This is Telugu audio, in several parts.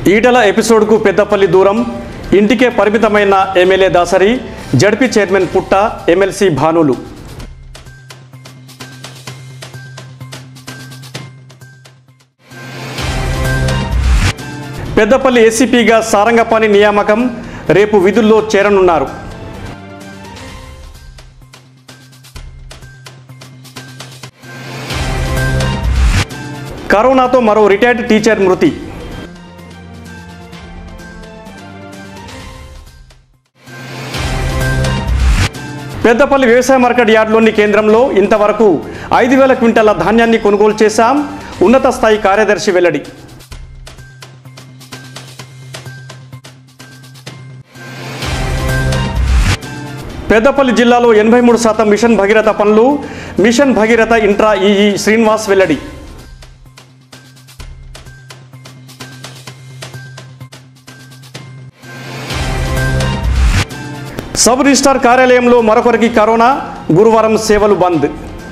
ఈటల ఎపిసోడ్కు పెద్దపల్లి దూరం ఇంటికే పరిమితమైన MLA Dasari ZP chairman Putta MLC భానులు పెద్దపల్లి ఏసీపీగా సారంగపాణి నియామకం రేపు విధుల్లో చేరనున్నారు కరోనాతో మరో రిటైర్డ్ టీచర్ మృతి పెద్దపల్లి వ్యవసాయ మార్కెట్ యార్డ్లోని కేంద్రంలో ఇంతవరకు ఐదు వేల క్వింటాల ధాన్యాన్ని కొనుగోలు చేశాం ఉన్నత స్థాయి కార్యదర్శి వెల్లడి పెద్దపల్లి జిల్లాలో ఎనభై మూడు శాతం మిషన్ భగీరథ పనులు mission Bhagiratha intra EE Srinivas వెల్లడి సబ్ రిజిస్టార్ కార్యాలయంలో మరొకరికి కరోనా గురువారం సేవలు బంద్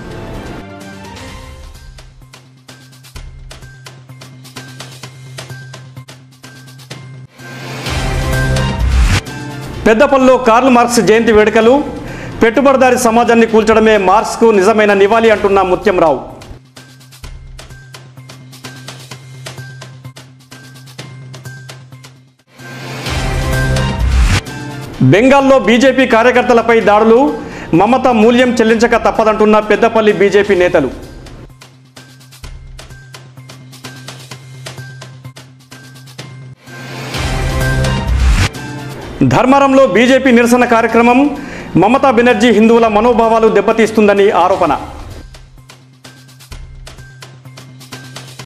పెద్దపల్లిలో కార్ల్ మార్క్స్ జయంతి వేడుకలు పెట్టుబడిదారి సమాజాన్ని కూల్చడమే మార్క్స్కు నిజమైన నివాళి అంటున్న ముత్యంరావు బెంగాల్లో బీజేపీ కార్యకర్తలపై దాడులు మమత మూల్యం చెల్లించక తప్పదంటున్న పెద్దపల్లి బీజేపీ నేతలు ధర్మవరంలో బీజేపీ నిరసన కార్యక్రమం మమతా బెనర్జీ హిందువుల మనోభావాలు దెబ్బతీస్తుందని ఆరోపణ